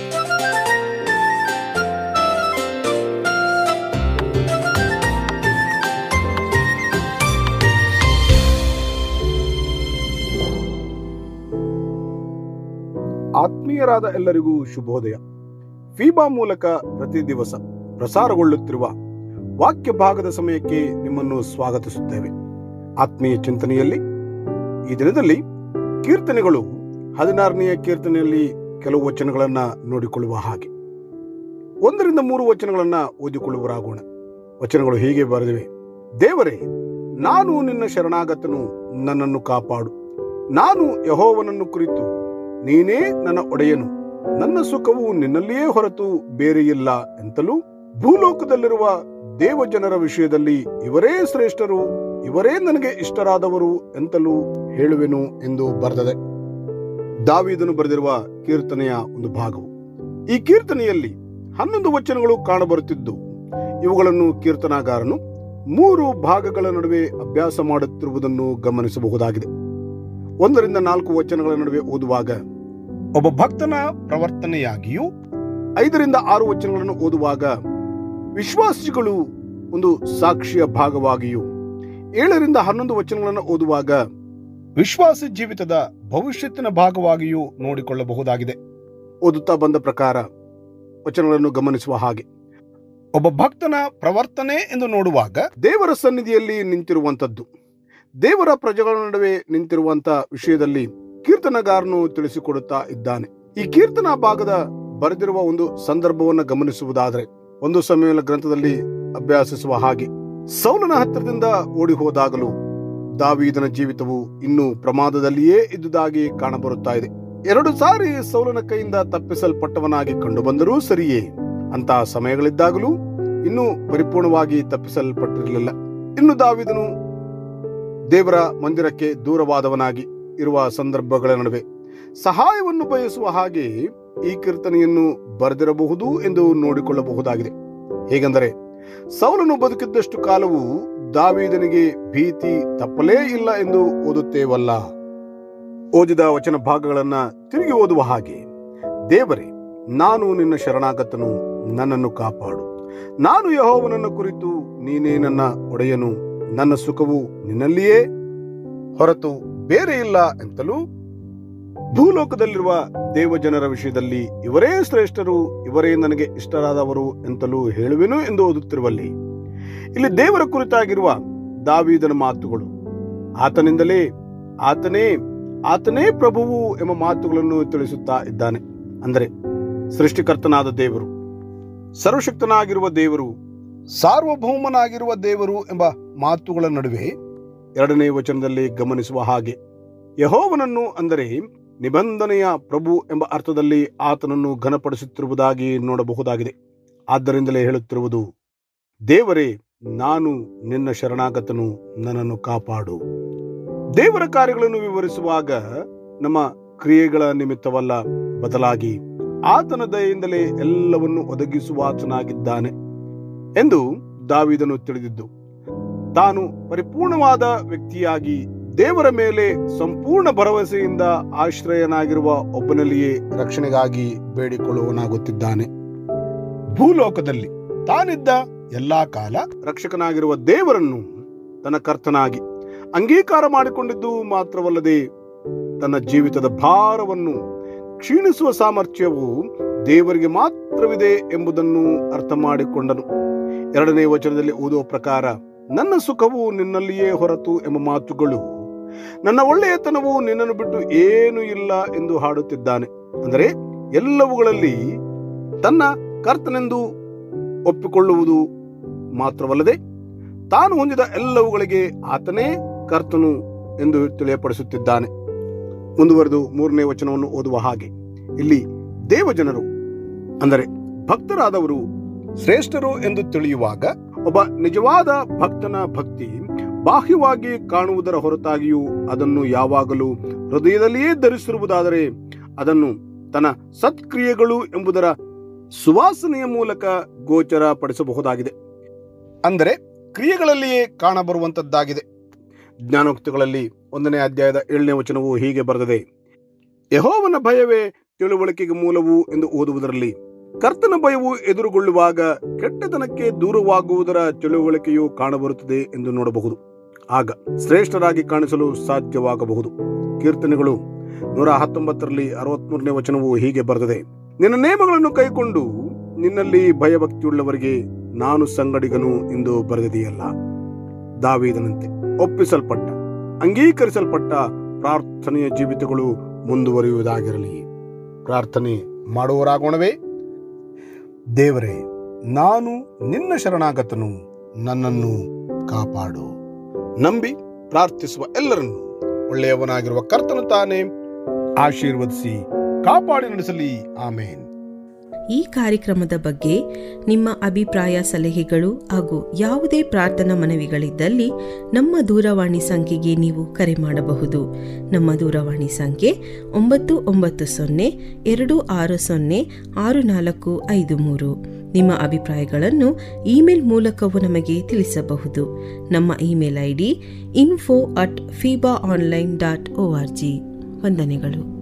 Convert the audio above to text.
ಆತ್ಮೀಯರಾದ ಎಲ್ಲರಿಗೂ ಶುಭೋದಯ ಫೀಬಾ ಮೂಲಕ ಪ್ರತಿ ದಿವಸ ಪ್ರಸಾರಗೊಳ್ಳುತ್ತಿರುವ ವಾಕ್ಯ ಭಾಗದ ಸಮಯಕ್ಕೆ ನಿಮ್ಮನ್ನು ಸ್ವಾಗತಿಸುತ್ತೇವೆ ಆತ್ಮೀಯ ಚಿಂತನೆಯಲ್ಲಿ ಈ ದಿನದಲ್ಲಿ ಕೀರ್ತನೆಗಳು ಹದಿನಾರನೆಯ ಕೀರ್ತನೆಯಲ್ಲಿ ಕೆಲವು ವಚನಗಳನ್ನ ನೋಡಿಕೊಳ್ಳುವ ಹಾಗೆ ಒಂದರಿಂದ ಮೂರು ವಚನಗಳನ್ನ ಓದಿಕೊಳ್ಳುವರಾಗೋಣ ವಚನಗಳು ಹೀಗೆ ಬರೆದಿವೆ ದೇವರೇ ನಾನು ನಿನ್ನ ಶರಣಾಗತನು ನನ್ನನ್ನು ಕಾಪಾಡು ನಾನು ಯಹೋವನನ್ನು ಕುರಿತು ನೀನೇ ನನ್ನ ಒಡೆಯನು ನನ್ನ ಸುಖವು ನಿನ್ನಲ್ಲಿಯೇ ಹೊರತು ಬೇರೆ ಇಲ್ಲ ಎಂತಲೂ ಭೂಲೋಕದಲ್ಲಿರುವ ದೇವಜನರ ವಿಷಯದಲ್ಲಿ ಇವರೇ ಶ್ರೇಷ್ಠರು ಇವರೇ ನನಗೆ ಇಷ್ಟರಾದವರು ಎಂತಲೂ ಹೇಳುವೆನು ಎಂದು ಬರೆದದೆ ದಾವಿದನು ಬರೆದಿರುವ ಕೀರ್ತನೆಯ ಒಂದು ಭಾಗವು ಈ ಕೀರ್ತನೆಯಲ್ಲಿ ಹನ್ನೊಂದು ವಚನಗಳು ಕಾಣಬರುತ್ತಿದ್ದು ಇವುಗಳನ್ನು ಕೀರ್ತನಾಗಾರನು ಮೂರು ಭಾಗಗಳ ನಡುವೆ ಅಭ್ಯಾಸ ಮಾಡುತ್ತಿರುವುದನ್ನು ಗಮನಿಸಬಹುದಾಗಿದೆ ಒಂದರಿಂದ ನಾಲ್ಕು ವಚನಗಳ ನಡುವೆ ಓದುವಾಗ ಒಬ್ಬ ಭಕ್ತನ ಪ್ರವರ್ತನೆಯಾಗಿಯೂ ಐದರಿಂದ ಆರು ವಚನಗಳನ್ನು ಓದುವಾಗ ವಿಶ್ವಾಸಿಗಳು ಒಂದು ಸಾಕ್ಷಿಯ ಭಾಗವಾಗಿಯೂ ಏಳರಿಂದ ಹನ್ನೊಂದು ವಚನಗಳನ್ನು ಓದುವಾಗ ವಿಶ್ವಾಸ ಜೀವಿತದ ಭವಿಷ್ಯತ್ತಿನ ಭಾಗವಾಗಿಯೂ ನೋಡಿಕೊಳ್ಳಬಹುದಾಗಿದೆ ಓದುತ್ತಾ ಬಂದ ಪ್ರಕಾರ ವಚನಗಳನ್ನು ಗಮನಿಸುವ ಹಾಗೆ ಒಬ್ಬ ಭಕ್ತನ ಪ್ರವರ್ತನೆ ಎಂದು ನೋಡುವಾಗ ದೇವರ ಸನ್ನಿಧಿಯಲ್ಲಿ ನಿಂತಿರುವಂತದ್ದು ದೇವರ ಪ್ರಜೆಗಳ ನಡುವೆ ನಿಂತಿರುವಂತ ವಿಷಯದಲ್ಲಿ ಕೀರ್ತನಗಾರನು ತಿಳಿಸಿಕೊಡುತ್ತಾ ಇದ್ದಾನೆ ಈ ಕೀರ್ತನಾ ಭಾಗದ ಬರೆದಿರುವ ಒಂದು ಸಂದರ್ಭವನ್ನು ಗಮನಿಸುವುದಾದರೆ ಒಂದು ಸಮಯದ ಗ್ರಂಥದಲ್ಲಿ ಅಭ್ಯಾಸಿಸುವ ಹಾಗೆ ಸೌಲನ ಹತ್ತಿರದಿಂದ ಓಡಿ ಹೋದಾಗಲೂ ದಾವೀದನ ಜೀವಿತವು ಇನ್ನೂ ಪ್ರಮಾದದಲ್ಲಿಯೇ ಇದ್ದುದಾಗಿ ಕಾಣಬರುತ್ತಾ ಇದೆ ಎರಡು ಸಾರಿ ಸೌಲನ ಕೈಯಿಂದ ತಪ್ಪಿಸಲ್ಪಟ್ಟವನಾಗಿ ಕಂಡುಬಂದರೂ ಸರಿಯೇ ಅಂತಹ ಸಮಯಗಳಿದ್ದಾಗಲೂ ಇನ್ನೂ ಪರಿಪೂರ್ಣವಾಗಿ ತಪ್ಪಿಸಲ್ಪಟ್ಟಿರಲಿಲ್ಲ ಇನ್ನು ದಾವಿದನು ದೇವರ ಮಂದಿರಕ್ಕೆ ದೂರವಾದವನಾಗಿ ಇರುವ ಸಂದರ್ಭಗಳ ನಡುವೆ ಸಹಾಯವನ್ನು ಬಯಸುವ ಹಾಗೆ ಈ ಕೀರ್ತನೆಯನ್ನು ಬರೆದಿರಬಹುದು ಎಂದು ನೋಡಿಕೊಳ್ಳಬಹುದಾಗಿದೆ ಹೇಗೆಂದರೆ ಸೌಲನು ಬದುಕಿದ್ದಷ್ಟು ಕಾಲವು ದಾವೀದನಿಗೆ ಭೀತಿ ತಪ್ಪಲೇ ಇಲ್ಲ ಎಂದು ಓದುತ್ತೇವಲ್ಲ ಓದಿದ ವಚನ ಭಾಗಗಳನ್ನ ತಿರುಗಿ ಓದುವ ಹಾಗೆ ದೇವರೇ ನಾನು ನಿನ್ನ ಶರಣಾಗತನು ನನ್ನನ್ನು ಕಾಪಾಡು ನಾನು ಯಹೋವನನ್ನ ಕುರಿತು ನೀನೇ ನನ್ನ ಒಡೆಯನು ನನ್ನ ಸುಖವು ನಿನ್ನಲ್ಲಿಯೇ ಹೊರತು ಬೇರೆ ಇಲ್ಲ ಎಂತಲೂ ಭೂಲೋಕದಲ್ಲಿರುವ ದೇವಜನರ ವಿಷಯದಲ್ಲಿ ಇವರೇ ಶ್ರೇಷ್ಠರು ಇವರೇ ನನಗೆ ಇಷ್ಟರಾದವರು ಎಂತಲೂ ಹೇಳುವೆನು ಎಂದು ಓದುತ್ತಿರುವಲ್ಲಿ ಇಲ್ಲಿ ದೇವರ ಕುರಿತಾಗಿರುವ ದಾವೀದನ ಮಾತುಗಳು ಆತನಿಂದಲೇ ಆತನೇ ಆತನೇ ಪ್ರಭುವು ಎಂಬ ಮಾತುಗಳನ್ನು ತಿಳಿಸುತ್ತಾ ಇದ್ದಾನೆ ಅಂದರೆ ಸೃಷ್ಟಿಕರ್ತನಾದ ದೇವರು ಸರ್ವಶಕ್ತನಾಗಿರುವ ದೇವರು ಸಾರ್ವಭೌಮನಾಗಿರುವ ದೇವರು ಎಂಬ ಮಾತುಗಳ ನಡುವೆ ಎರಡನೇ ವಚನದಲ್ಲಿ ಗಮನಿಸುವ ಹಾಗೆ ಯಹೋವನನ್ನು ಅಂದರೆ ನಿಬಂಧನೆಯ ಪ್ರಭು ಎಂಬ ಅರ್ಥದಲ್ಲಿ ಆತನನ್ನು ಘನಪಡಿಸುತ್ತಿರುವುದಾಗಿ ನೋಡಬಹುದಾಗಿದೆ ಆದ್ದರಿಂದಲೇ ಹೇಳುತ್ತಿರುವುದು ದೇವರೇ ನಾನು ನಿನ್ನ ಶರಣಾಗತನು ನನ್ನನ್ನು ಕಾಪಾಡು ದೇವರ ಕಾರ್ಯಗಳನ್ನು ವಿವರಿಸುವಾಗ ನಮ್ಮ ಕ್ರಿಯೆಗಳ ನಿಮಿತ್ತವಲ್ಲ ಬದಲಾಗಿ ಆತನ ದಯೆಯಿಂದಲೇ ಎಲ್ಲವನ್ನು ಒದಗಿಸುವಾತನಾಗಿದ್ದಾನೆ ಎಂದು ದಾವಿದನು ತಿಳಿದಿದ್ದು ತಾನು ಪರಿಪೂರ್ಣವಾದ ವ್ಯಕ್ತಿಯಾಗಿ ದೇವರ ಮೇಲೆ ಸಂಪೂರ್ಣ ಭರವಸೆಯಿಂದ ಆಶ್ರಯನಾಗಿರುವ ಒಬ್ಬನಲ್ಲಿಯೇ ರಕ್ಷಣೆಗಾಗಿ ಬೇಡಿಕೊಳ್ಳುವನಾಗುತ್ತಿದ್ದಾನೆ ಭೂಲೋಕದಲ್ಲಿ ತಾನಿದ್ದ ಎಲ್ಲಾ ಕಾಲ ರಕ್ಷಕನಾಗಿರುವ ದೇವರನ್ನು ತನ್ನ ಕರ್ತನಾಗಿ ಅಂಗೀಕಾರ ಮಾಡಿಕೊಂಡಿದ್ದು ಮಾತ್ರವಲ್ಲದೆ ತನ್ನ ಜೀವಿತದ ಭಾರವನ್ನು ಕ್ಷೀಣಿಸುವ ಸಾಮರ್ಥ್ಯವು ದೇವರಿಗೆ ಮಾತ್ರವಿದೆ ಎಂಬುದನ್ನು ಅರ್ಥ ಮಾಡಿಕೊಂಡನು ಎರಡನೇ ವಚನದಲ್ಲಿ ಓದುವ ಪ್ರಕಾರ ನನ್ನ ಸುಖವು ನಿನ್ನಲ್ಲಿಯೇ ಹೊರತು ಎಂಬ ಮಾತುಗಳು ನನ್ನ ಒಳ್ಳೆಯತನವು ನಿನ್ನನ್ನು ಬಿಟ್ಟು ಏನೂ ಇಲ್ಲ ಎಂದು ಹಾಡುತ್ತಿದ್ದಾನೆ ಅಂದರೆ ಎಲ್ಲವುಗಳಲ್ಲಿ ತನ್ನ ಕರ್ತನೆಂದು ಒಪ್ಪಿಕೊಳ್ಳುವುದು ಮಾತ್ರವಲ್ಲದೆ ತಾನು ಹೊಂದಿದ ಎಲ್ಲವುಗಳಿಗೆ ಆತನೇ ಕರ್ತನು ಎಂದು ತಿಳಿಯಪಡಿಸುತ್ತಿದ್ದಾನೆ ಮುಂದುವರೆದು ಮೂರನೇ ವಚನವನ್ನು ಓದುವ ಹಾಗೆ ಇಲ್ಲಿ ದೇವಜನರು ಅಂದರೆ ಭಕ್ತರಾದವರು ಶ್ರೇಷ್ಠರು ಎಂದು ತಿಳಿಯುವಾಗ ಒಬ್ಬ ನಿಜವಾದ ಭಕ್ತನ ಭಕ್ತಿ ಬಾಹ್ಯವಾಗಿ ಕಾಣುವುದರ ಹೊರತಾಗಿಯೂ ಅದನ್ನು ಯಾವಾಗಲೂ ಹೃದಯದಲ್ಲಿಯೇ ಧರಿಸಿರುವುದಾದರೆ ಅದನ್ನು ತನ್ನ ಸತ್ಕ್ರಿಯೆಗಳು ಎಂಬುದರ ಸುವಾಸನೆಯ ಮೂಲಕ ಗೋಚರ ಪಡಿಸಬಹುದಾಗಿದೆ ಅಂದರೆ ಕ್ರಿಯೆಗಳಲ್ಲಿಯೇ ಕಾಣಬರುವಂತದ್ದಾಗಿದೆ ಜ್ಞಾನೋಕ್ತಿಗಳಲ್ಲಿ ಒಂದನೇ ಅಧ್ಯಾಯದ ಏಳನೇ ವಚನವು ಹೀಗೆ ಬರೆದಿದೆ ಯಹೋವನ ಭಯವೇ ತಿಳುವಳಿಕೆಗೆ ಮೂಲವು ಎಂದು ಓದುವುದರಲ್ಲಿ ಕರ್ತನ ಭಯವು ಎದುರುಗೊಳ್ಳುವಾಗ ಕೆಟ್ಟತನಕ್ಕೆ ದೂರವಾಗುವುದರ ತಿಳುವಳಿಕೆಯು ಕಾಣಬರುತ್ತದೆ ಎಂದು ನೋಡಬಹುದು ಆಗ ಶ್ರೇಷ್ಠರಾಗಿ ಕಾಣಿಸಲು ಸಾಧ್ಯವಾಗಬಹುದು ಕೀರ್ತನೆಗಳು ನೂರ ಹತ್ತೊಂಬತ್ತರಲ್ಲಿ ಅರವತ್ಮೂರನೇ ವಚನವು ಹೀಗೆ ಬರೆದಿದೆ ನಿನ್ನ ನೇಮಗಳನ್ನು ಕೈಕೊಂಡು ನಿನ್ನಲ್ಲಿ ಭಯಭಕ್ತಿಯುಳ್ಳವರಿಗೆ ನಾನು ಸಂಗಡಿಗನು ಎಂದು ಬರೆದಿದೆಯಲ್ಲ ದಾವೀದನಂತೆ ಒಪ್ಪಿಸಲ್ಪಟ್ಟ ಅಂಗೀಕರಿಸಲ್ಪಟ್ಟ ಪ್ರಾರ್ಥನೆಯ ಜೀವಿತಗಳು ಮುಂದುವರಿಯುವುದಾಗಿರಲಿ ಪ್ರಾರ್ಥನೆ ಮಾಡುವರಾಗೋಣವೇ ದೇವರೇ ನಾನು ನಿನ್ನ ಶರಣಾಗತನು ನನ್ನನ್ನು ಕಾಪಾಡು ನಂಬಿ ಪ್ರಾರ್ಥಿಸುವ ಎಲ್ಲರನ್ನು ಒಳ್ಳೆಯವನಾಗಿರುವ ಕರ್ತನು ತಾನೇ ಆಶೀರ್ವದಿಸಿ ಕಾಪಾಡಿ ನಡೆಸಲಿ ಆಮೇನ್ ಈ ಕಾರ್ಯಕ್ರಮದ ಬಗ್ಗೆ ನಿಮ್ಮ ಅಭಿಪ್ರಾಯ ಸಲಹೆಗಳು ಹಾಗೂ ಯಾವುದೇ ಪ್ರಾರ್ಥನಾ ಮನವಿಗಳಿದ್ದಲ್ಲಿ ನಮ್ಮ ದೂರವಾಣಿ ಸಂಖ್ಯೆಗೆ ನೀವು ಕರೆ ಮಾಡಬಹುದು ನಮ್ಮ ದೂರವಾಣಿ ಸಂಖ್ಯೆ ಒಂಬತ್ತು ಒಂಬತ್ತು ಸೊನ್ನೆ ಎರಡು ಆರು ಸೊನ್ನೆ ಆರು ನಾಲ್ಕು ಐದು ಮೂರು ನಿಮ್ಮ ಅಭಿಪ್ರಾಯಗಳನ್ನು ಇಮೇಲ್ ಮೂಲಕವೂ ನಮಗೆ ತಿಳಿಸಬಹುದು ನಮ್ಮ email I D info at fiba online dot O R G ವಂದನೆಗಳು